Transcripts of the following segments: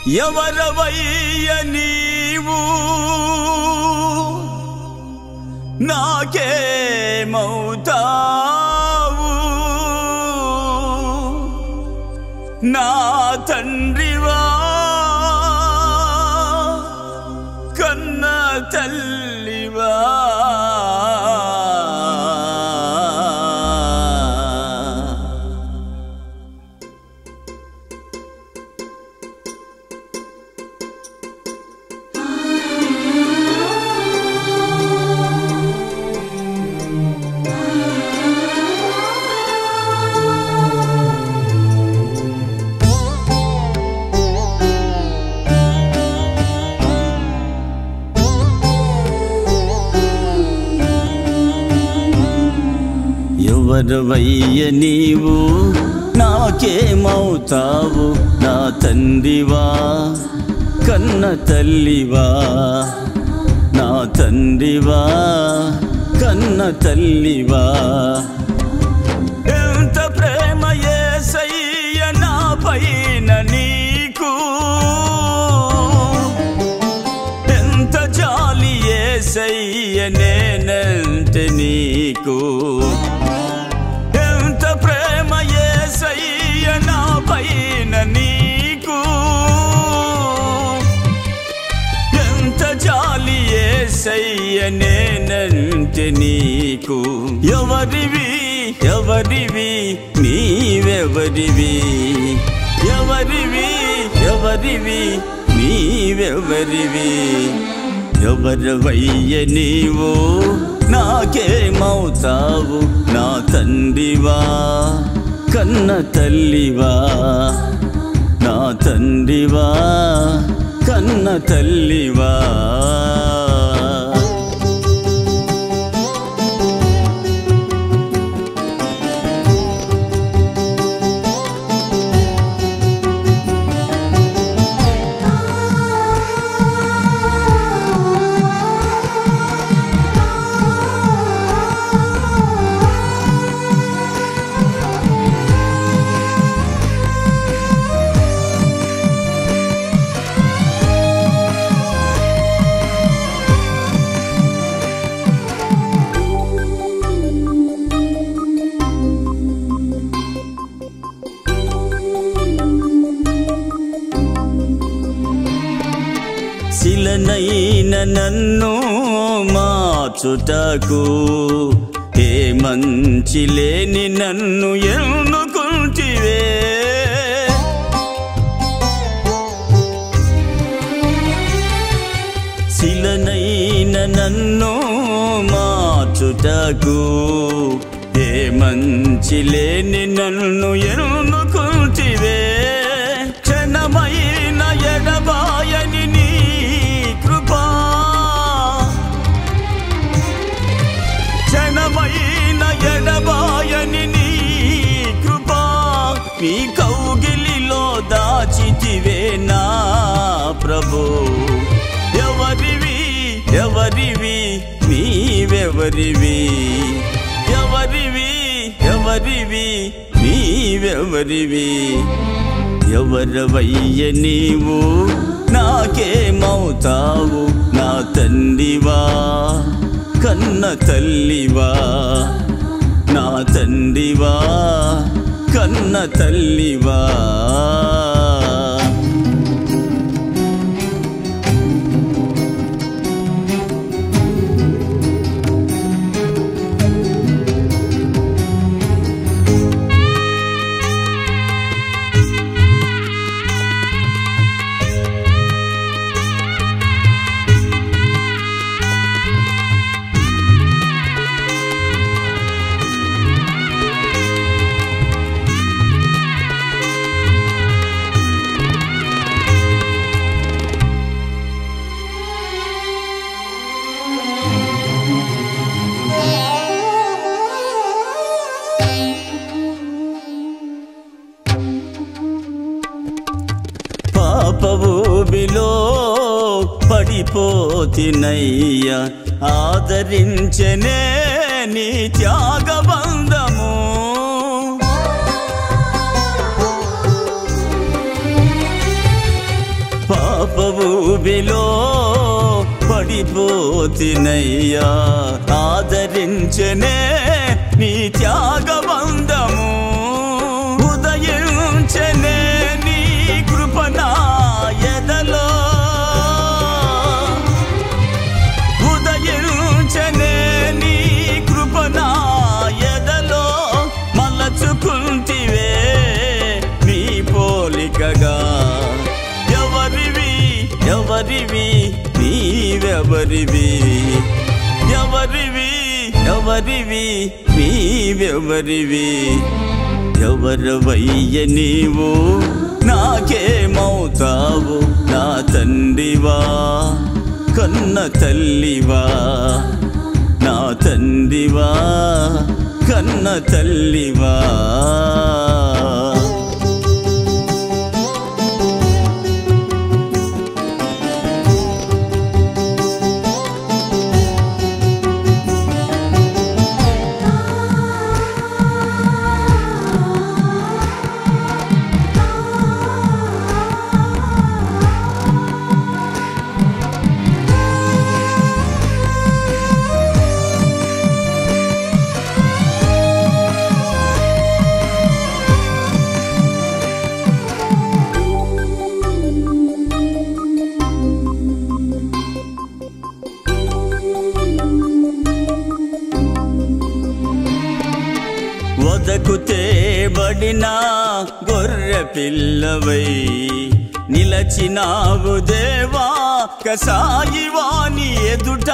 ఎవరవయ్య నీవు నాకేమవుతావు నా తండ్రివా కన్న తల్లివా ఎవరవయ్య నీవు నాకేమవుతావు నా తండ్రివా కన్న తల్లివా నా తండ్రివా కన్న తల్లివా ఎంత ప్రేమ యేసయ్య నా పైన నీకు ఎంత జాలి యేసయ్య నేనంటే నీకు ఎంత ప్రేమ యేసయ్య నా పైన నీకు ఎంత జాలి యేసయ్య నేనంటే నీకు ఎవరివి ఎవరివి నీవెవరివి ఎవరివి ఎవరివి నీవెవరివి ఎవరవయ్య నీవు నాకేమవుతావు నా తండ్రివా కన్న తల్లివా నా తండ్రివా కన్న తల్లివా శిలనైన నన్ను మార్చుటకు ఏ మంచి లేని నన్ను ఎన్నుకుంటివే శిలనైన నన్ను మార్చుటకు ఏ మంచి లేని నన్ను ఎన్నుకుంటివే క్షణమైన ఎడబాయని నీ కృపా క్షణమైన ఎడబాయని నీ కృపా నీ కౌగిలిలో దాచితివే నా ప్రభు ఎవరివి ఎవరివి నీవెవరివి ఎవరివి ఎవరివి నీవెవరివి ఎవరవయ్య నీవు నాకేమవుతావు నా తండ్రివా కన్న తల్లివా నా తండ్రివా కన్న తల్లివా పాప ఊబిలో పడిపోతినయ్య ఆదరించనే నీ త్యాగబంధము ఊబిలో పడిపోతినయ్యా ఆదరించనే నీ త్యాగబంధము ఉదయించనే నీ కృపనా ఎదలో ఉదయించనే నీ కృపనా ఎదలో మలచుకుంటివే నీ పోలికగా ఎవరివి ఎవరివి నీవెవరివి ఎవరివి ఎవరివి నీవెవరివి ఎవరవయ్య నీవు నాకేమవుతావు నా తండ్రివా కన్న తల్లివా నా తండ్రివా కన్న తల్లివా వదకు తేబడిన గొర్రె పిల్లవై నిలచినావు దేవా కసాయివాని ఎదుట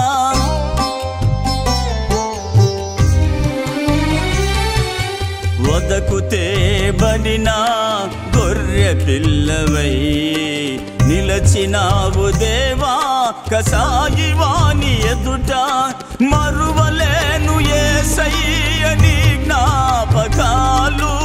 వదకు తేబడిన గొర్రె పిల్లవై నిలచినావు దేవా కసాయివాని ఎదుట మరువలేను ఏ సయ్యని జ్ఞాపకాలు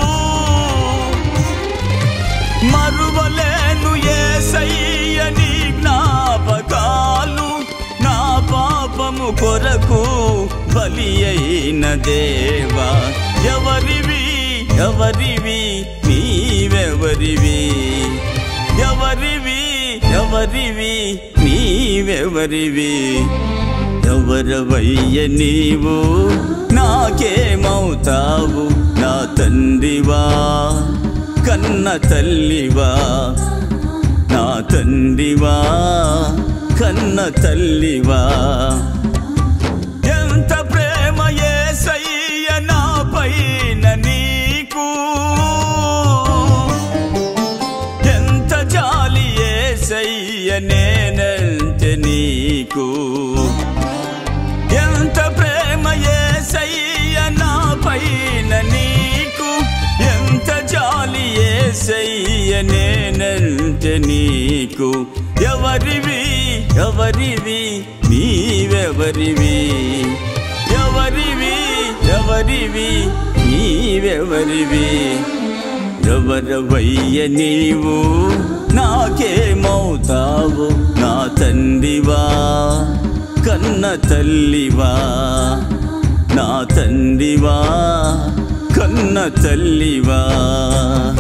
మరువలేను ఏ సయ్యని జ్ఞాపకాలు నా పాపము కొరకు బలి అయిన దేవా ఎవరివి ఎవరివి నీవెవరివి ఎవరివి ఎవరివి నీవెవరివి ఎవరవయ్య నీవు నాకేమవుతావు నా తండ్రివా కన్న తల్లివా నా తండ్రివా కన్న తల్లివా ఎంత ప్రేమ యేసయ్య నా పైన నీకు ఎంత జాలి యేసయ్య నేనంటే నీకు ఎంత ప్రేమ యేసయ్య నా పైన నీకు ఎంత జాలి యేసయ్య నేనంటే నీకు ఎవరివి ఎవరివి నీవెవరివి ఎవరివి ఎవరివి నీవెవరివి ఎవరవయ్య నీవు నాకేమవుతావు నా తండ్రివా కన్న తల్లివా నా తండ్రివా కన్న తల్లివా